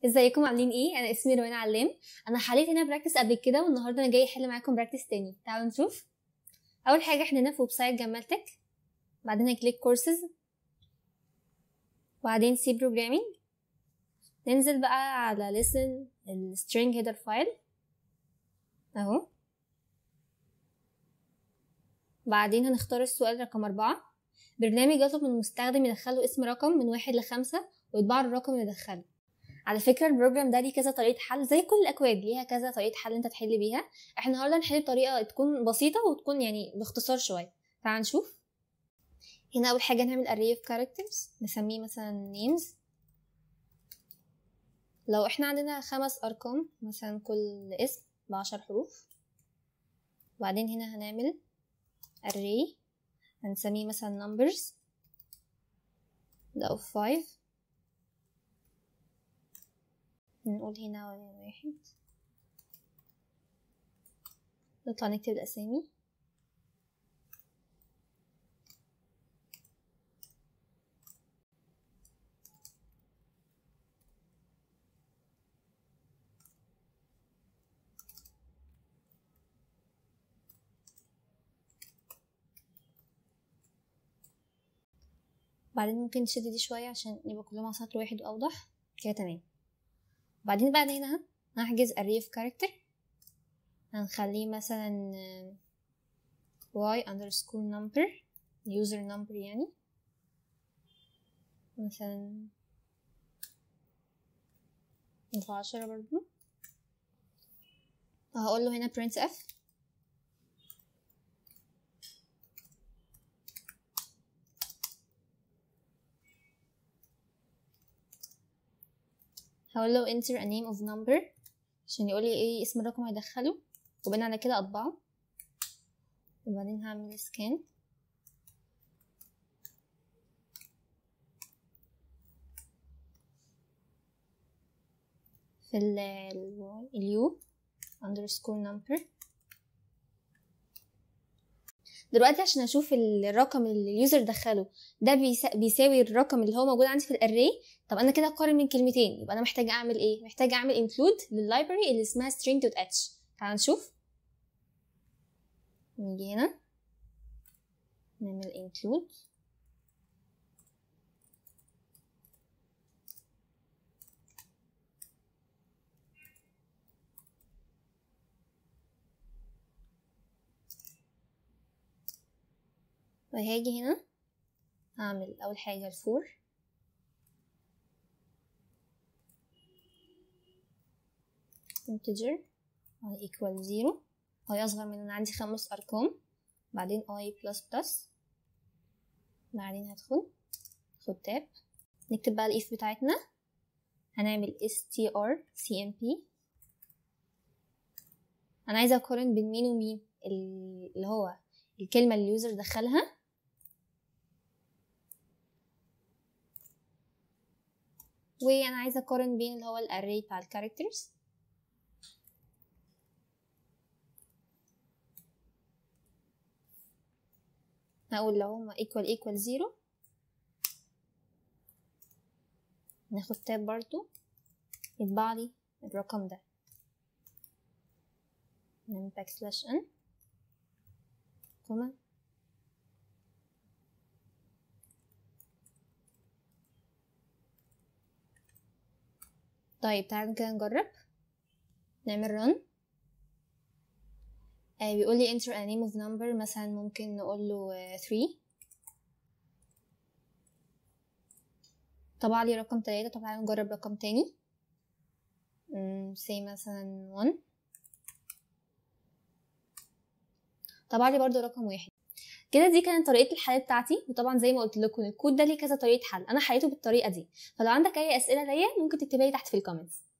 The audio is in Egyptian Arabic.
ازيكم عاملين ايه انا اسمي روينا علام انا حليت هنا براكتس قبل كده والنهارده انا جاي احل معاكم براكتس تاني تعالوا نشوف اول حاجه احنا هنا في ويب سايت جمالتك بعدين هكليك كورسز وبعدين سي بروجرامينج ننزل بقى على listen السترينج هيدر فايل اهو بعدين هنختار السؤال رقم أربعة برنامج يطلب من المستخدم يدخله اسم رقم من واحد لخمسة ويطبع له الرقم اللي دخله على فكرة البروجرام ده ليه كذا طريقة حل زي كل الأكواد ليها كذا طريقة حل أنت تحل بيها احنا النهاردة هنحل بطريقة تكون بسيطة وتكون يعني باختصار شوية تعال نشوف هنا أول حاجة نعمل array of characters نسميه مثلا names لو احنا عندنا خمس أرقام مثلا كل اسم بعشر حروف وبعدين هنا هنعمل array هنسميه مثلا numbers ده of five نقول هنا واحد نطلع نكتب الأسامي بعدين ممكن نشد دي شوية عشان يبقى كلهم على سطر واحد وأوضح كده تمام بعدين بعد هنا هحجز array of character هنخليه مثلا y underscore number user number يعني مثلا في عشرة برضو وهقول له هنا printf هقول له enter a name of number عشان يقول لي ايه اسم الرقم هيدخله وبناء على كده اطبعه وبعدين هعمل scan في ال اليو underscore number دلوقتي عشان اشوف الرقم اللي اليوزر دخله ده بيساوي الرقم اللي هو موجود عندي في الاري طب انا كده اقارن من كلمتين يبقى انا محتاجه اعمل ايه محتاجه اعمل انكلود لللايبرري اللي اسمها string.h تعال نشوف نيجي هنا نعمل include وهاجي هنا هعمل اول حاجه الفور integer i equal zero i أصغر من أنا عندي خمس أرقام بعدين i plus plus بعدين هدخل خد تاب نكتب بقى الإف بتاعتنا هنعمل strcmp أنا عايزة أقارن بين مين ومين اللي هو الكلمة اللي اليوزر دخلها وأنا عايزة أقارن بين اللي هو الأري بتاع الكاركترز هقول لو هما equal equal zero ناخد تاب برضو يطبع لي الرقم ده نعمل باك سلاش ان كوما طيب تعالوا كده نجرب نعمل run آه بيقول لي enter a name of number مثلا ممكن نقول له 3 طبع لي رقم تلاتة طب تعالوا نجرب رقم تاني say مثلا 1 طبع لي برضو رقم واحد كده دي كانت طريقه الحل بتاعتي وطبعا زي ما قلت لكم الكود ده ليه كذا طريقه حل انا حليته بالطريقه دي فلو عندك اي اسئله ليا ممكن تكتبها لي تحت في الكومنتس